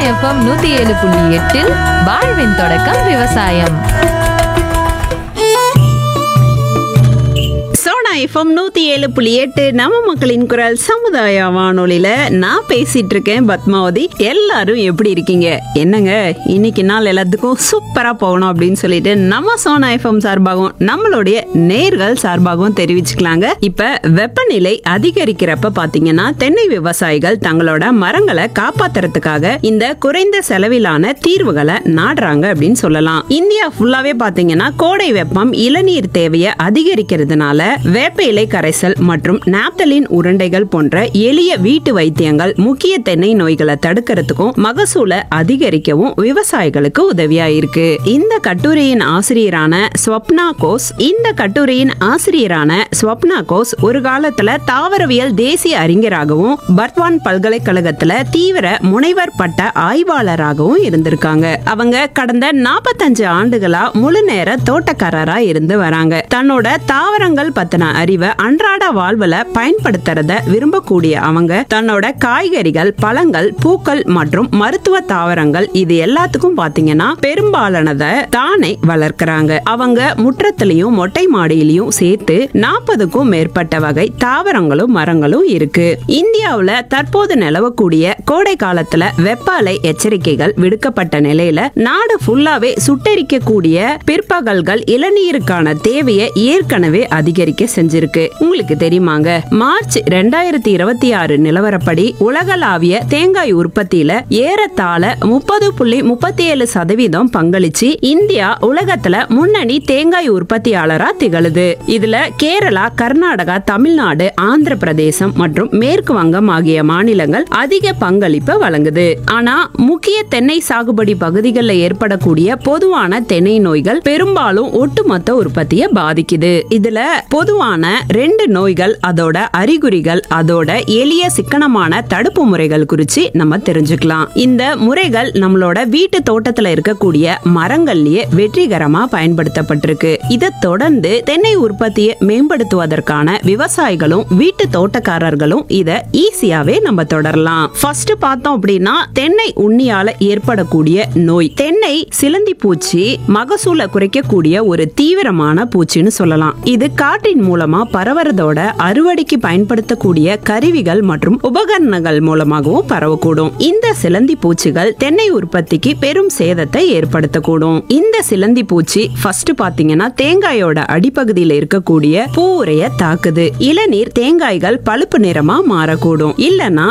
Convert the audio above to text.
FM நூத்தி ஏழு புள்ளி எட்டில் வாழ்வின் தொடக்கம் விவசாயம் சோனா எஃப்எம் நூத்தி ஏழு புள்ளி எட்டு நம்ம மக்களின் குரல் சமுதாய வானொலியில நான் பேசிட்டு இருக்கேன் பத்மாவதி எல்லாரும் எப்படி இருக்கீங்க என்னங்க இன்னைக்கு நாள் எல்லாத்துக்கும் சூப்பரா போகணும் அப்படின்னு சொல்லிட்டு நம்ம சோனா எஃப்எம் சார்பாகவும் நம்மளுடைய நேர்கள் சார்பாகவும் தெரிவிச்சுக்கலாங்க இப்ப வெப்பநிலை அதிகரிக்கிறப்ப பாத்தீங்கன்னா தென்னை விவசாயிகள் தங்களோட மரங்களை காப்பாத்துறதுக்காக இந்த குறைந்த செலவிலான தீர்வுகளை நாடுறாங்க அப்படின்னு சொல்லலாம் இந்தியா ஃபுல்லாவே பாத்தீங்கன்னா கோடை வெப்பம் இளநீர் தேவையை அதிகரிக்கிறதுனால வேப்ப இலை கரைசல் மற்றும் நாப்தலின் உருண்டைகள் போன்ற எளிய வீட்டு வைத்தியங்கள் முக்கிய தென்னை நோய்களை தடுக்கிறதுக்கும் மகசூலை அதிகரிக்கவும் விவசாயிகளுக்கு உதவியா இருக்கு இந்த கட்டுரையின் ஆசிரியரான ஸ்வப்னா கோஸ் இந்த கட்டுரையின் ஆசிரியரான ஸ்வப்னா கோஸ் ஒரு காலத்துல தாவரவியல் தேசிய அறிஞராகவும் பர்த்வான் பல்கலைக்கழகத்துல தீவிர முனைவர் பட்ட ஆய்வாளராகவும் இருந்திருக்காங்க அவங்க கடந்த நாற்பத்தஞ்சு ஆண்டுகளா முழு நேர தோட்டக்காரரா இருந்து வராங்க தன்னோட தாவரங்கள் பத்தின அறிவை அன்றாட வாழ்வுல பயன்படுத்துறத விரும்பக்கூடிய அவங்க தன்னோட காய்கறிகள் பழங்கள் பூக்கள் மற்றும் மருத்துவ தாவரங்கள் இது எல்லாத்துக்கும் பாத்தீங்கன்னா பெரும்பாலானத தானே வளர்க்கறாங்க அவங்க முற்றத்திலையும் மொட்டை மாடியிலையும் சேர்த்து நாற்பதுக்கும் மேற்பட்ட வகை தாவரங்களும் மரங்களும் இருக்கு இந்தியாவுல தற்போது நிலவக்கூடிய கோடை காலத்துல வெப்ப அலை எச்சரிக்கைகள் விடுக்கப்பட்ட நிலையில நாடு ஃபுல்லாவே சுட்டெரிக்கக்கூடிய பிற்பகல்கள் இளநீருக்கான தேவையை ஏற்கனவே அதிகரிக்க செஞ்சிருக்கு உங்களுக்கு தெரியுமாங்க மார்ச் ரெண்டாயிரத்தி இருபத்தி ஆறு நிலவரப்படி உலகளாவிய தேங்காய் உற்பத்தியில ஏறத்தாழ முப்பது புள்ளி முப்பத்தி ஏழு சதவீதம் பங்களிச்சு இந்தியா உலகத்துல முன்னணி தேங்காய் உற்பத்தியாளரா திகழுது இதுல கேரளா கர்நாடகா தமிழ்நாடு ஆந்திர பிரதேசம் மற்றும் மேற்கு வங்கம் ஆகிய மாநிலங்கள் அதிக பங்களிப்பை வழங்குது ஆனா முக்கிய தென்னை சாகுபடி பகுதிகளில் ஏற்படக்கூடிய பொதுவான தென்னை நோய்கள் பெரும்பாலும் ஒட்டுமொத்த உற்பத்தியை பாதிக்குது இதுல பொதுவான ரெண்டு நோய்கள் அதோட அறிகுறிகள் அதோட எளிய சிக்கனமான தடுப்பு முறைகள் குறித்து நம்ம தெரிஞ்சுக்கலாம் இந்த முறைகள் நம்மளோட வீட்டு தோட்டத்துல இருக்கக்கூடிய மரங்கள்லயே வெற்றிகரமா பயன்படுத்தப்பட்டிருக்கு இதை தொடர்ந்து தென்னை உற்பத்தியை மேம்படுத்துவதற்கான விவசாயிகளும் வீட்டு தோட்டக்காரர்களும் இதை ஈஸியாவே நம்ம தொடரலாம் ஃபர்ஸ்ட் பார்த்தோம் அப்படின்னா தென்னை உண்ணியால ஏற்படக்கூடிய நோய் தென்னை சிலந்தி பூச்சி மகசூலை குறைக்கக்கூடிய ஒரு தீவிரமான பூச்சின்னு சொல்லலாம் இது காற்றின் மூலமா பரவறதோட அறுவடைக்கு பயன்படுத்தக்கூடிய கருவிகள் மற்றும் உபகரணங்கள் மூலமாகவும் பரவக்கூடும் இந்த சிலந்தி பூச்சிகள் தென்னை உற்பத்திக்கு பெரும் சேதத்தை ஏற்படுத்தக்கூடும் இந்த சிலந்தி பூச்சி ஃபர்ஸ்ட் பாத்தீங்கன்னா தேங்காயோட அடிப்பகுதியில இருக்கக்கூடிய பூவுரைய தாக்குது இளநீர் தேங்காய்கள் பழுப்பு நிறமா மாறக்கூடும் இல்லனா